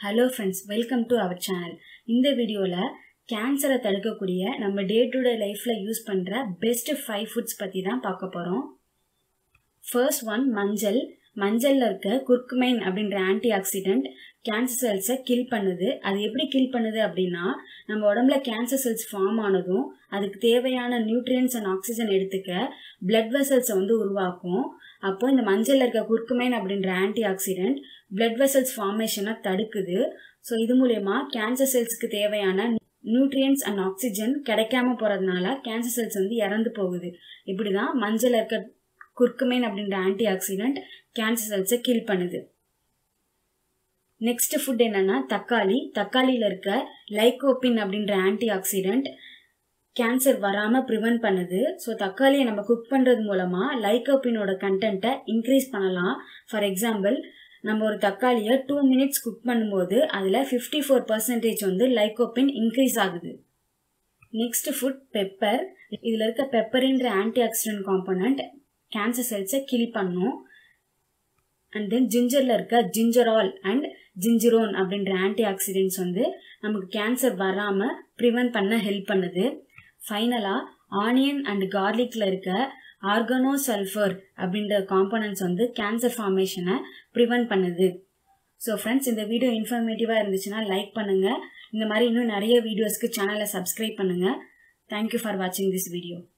hello friends welcome to our channel இந்த வீடியோவில் கேன்சரை தடுக்கக்கூடிய நம்ம டே டு டே லைஃப்பில் யூஸ் பண்ணுற பெஸ்ட் ஃபைவ் ஃபுட்ஸ் பற்றி தான் பார்க்க போகிறோம் ஃபர்ஸ்ட் ஒன் மஞ்சள் மஞ்சளில் இருக்க குர்குமைன் அப்படின்ற ஆன்டி ஆக்சிடென்ட் கேன்சர் செல்ஸை கில் பண்ணுது அது எப்படி கில் பண்ணுது அப்படின்னா நம்ம உடம்புல கேன்சர் செல்ஸ் ஃபார்ம் ஆனதும் அதுக்கு தேவையான நியூட்ரியன்ஸ் அண்ட் ஆக்சிஜன் எடுத்துக்க பிளட் வெசல்ஸை வந்து உருவாக்கும் அப்போ இந்த மஞ்சளில் இருக்க குர்குமைன் அப்படின்ற ஆன்டி ஆக்சிடென்ட் பிளட் வெசல்ஸ் ஃபார்மேஷனை தடுக்குது ஸோ இது மூலயமா கேன்சர் செல்ஸுக்கு தேவையான நியூட்ரியன்ஸ் அண்ட் ஆக்சிஜன் கிடைக்காம போகிறதுனால கேன்சர் செல்ஸ் வந்து இறந்து போகுது இப்படி தான் மஞ்சள் இருக்க குர்குமைன் அப்படின்ற ஆன்டி ஆக்சிடென்ட் கேன்சர் செல்ஸை கில் பண்ணுது நெக்ஸ்ட் ஃபுட் என்னன்னா தக்காளி தக்காளியில் இருக்க லைகோபின் அப்படின்ற ஆன்டி ஆக்சிடென்ட் கேன்சர் வராமல் ப்ரிவென்ட் பண்ணுது ஸோ தக்காளியை நம்ம குக் பண்ணுறது மூலமாக லைகோபினோட கண்டென்ட்டை இன்க்ரீஸ் பண்ணலாம் ஃபார் எக்ஸாம்பிள் நம்ம ஒரு தக்காளியை டூ மினிட்ஸ் குக் பண்ணும்போது அதில் ஃபிஃப்டி ஃபோர் பர்சன்டேஜ் வந்து லைகோபின் இன்க்ரீஸ் ஆகுது நெக்ஸ்ட் ஃபுட் பெப்பர் இதில் இருக்க பெப்பர்ன்ற ஆன்டி ஆக்சிடென்ட் காம்பனண்ட் கேன்சர் செல்ஸை கில் பண்ணும் அண்ட் தென் ஜிஞ்சரில் இருக்க ஜிஞ்சரால் அண்ட் ஜிஞ்சிரோன் அப்படின்ற ஆன்டி ஆக்சிடென்ட்ஸ் வந்து நமக்கு கேன்சர் வராமல் ப்ரிவென்ட் பண்ண ஹெல்ப் பண்ணுது ஃபைனலாக ஆனியன் அண்ட் கார்லிக்கில் இருக்க ஆர்கனோ சல்ஃபர் அப்படின்ற காம்பனன்ட்ஸ் வந்து கேன்சர் ஃபார்மேஷனை ப்ரிவென்ட் பண்ணுது ஸோ ஃப்ரெண்ட்ஸ் இந்த வீடியோ இன்ஃபர்மேட்டிவாக இருந்துச்சுன்னா லைக் பண்ணுங்கள் இந்த மாதிரி இன்னும் நிறைய வீடியோஸ்க்கு சேனலை சப்ஸ்கிரைப் பண்ணுங்கள் தேங்க்யூ ஃபார் வாட்சிங் திஸ் வீடியோ